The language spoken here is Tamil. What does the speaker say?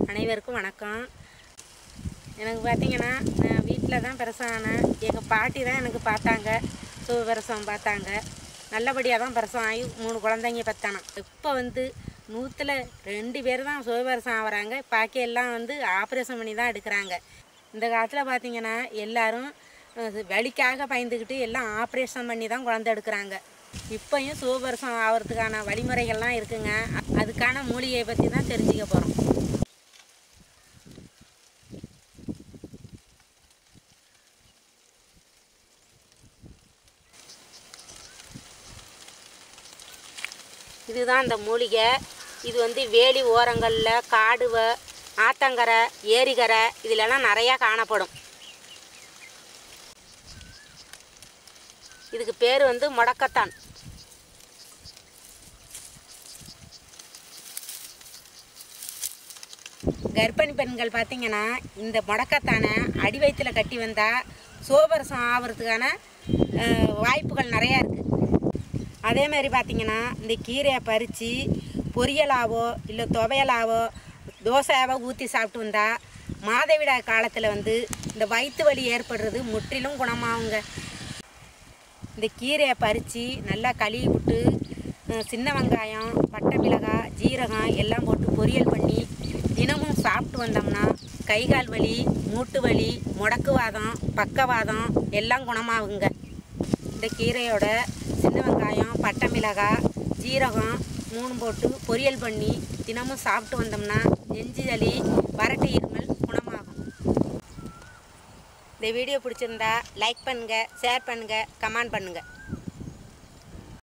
அனைவருக்கும் வணக்கம் எனக்கு பார்த்தீங்கன்னா நான் வீட்டில் தான் பிரசவம் எங்கள் பாட்டி தான் எனக்கு பார்த்தாங்க சுகப்பிரசவம் பார்த்தாங்க நல்லபடியாக தான் பிரசவம் ஆகி மூணு குழந்தைங்க பெத்தானா இப்போ வந்து நூற்றில் ரெண்டு பேர் தான் சுகப்பிரசவம் ஆகுறாங்க பாக்கி எல்லாம் வந்து ஆப்ரேஷன் பண்ணி தான் எடுக்கிறாங்க இந்த காலத்தில் பார்த்தீங்கன்னா எல்லாரும் அஹ், வலிக்காக பயந்துக்கிட்டு எல்லாம் ஆப்ரேஷன் பண்ணி தான் குழந்தை எடுக்கிறாங்க இப்போயும் சுகப்பிரசவம் ஆகிறதுக்கான வழிமுறைகள்லாம் இருக்குங்க அதுக்கான மூலிகையை பற்றி தான் தெரிஞ்சுக்க போகிறோம் இதுதான் இந்த மூலிகை இது வந்து வேலி ஓரங்களில் காடு வ- ஆத்தங்கரை ஏரிக்கரை இதிலெல்லாம் நிறையா காணப்படும் இதுக்கு பேர் வந்து முடக்கத்தான் கர்ப்பிணி பெண்கள் பார்த்தீங்கன்னா இந்த முடக்கத்தானை அடி வயிற்றுல கட்டி வந்தால் சோபரசம் ஆகிறதுக்கான அஹ், வாய்ப்புகள் நிறையா இருக்குது அதே மாதிரி பார்த்தீங்கன்னா இந்த கீரையை பறித்து பொரியலாவோ இல்லை துவையலாவோ தோசையாவோ ஊற்றி சாப்பிட்டு வந்தால் மாதவிடாய் காலத்தில் வந்து இந்த வயிற்று வலி ஏற்படுறது முற்றிலும் குணமாகுங்க இந்த கீரையை பறித்து நல்லா கழுவி விட்டு அஹ், சின்ன வெங்காயம் பட்டை மிளகாய் ஜீரகம் எல்லாம் போட்டு பொரியல் பண்ணி தினமும் சாப்பிட்டு வந்தோம்னா கை கால் வலி மூட்டு வலி முடக்குவாதம் பக்கவாதம் எல்லாம் குணமாகுங்க இந்த கீரையோட சின்ன வெங்காயம் பட்டை மிளகாய் ஜீரகம் மூணு போட்டு பொரியல் பண்ணி தினமும் சாப்பிட்டு வந்தோம்னா நெஞ்சு சளி வறட்டு இருமல் குணமாகும் இந்த வீடியோ பிடிச்சிருந்தா லைக் பண்ணுங்கள் ஷேர் பண்ணுங்கள் கமெண்ட் பண்ணுங்கள்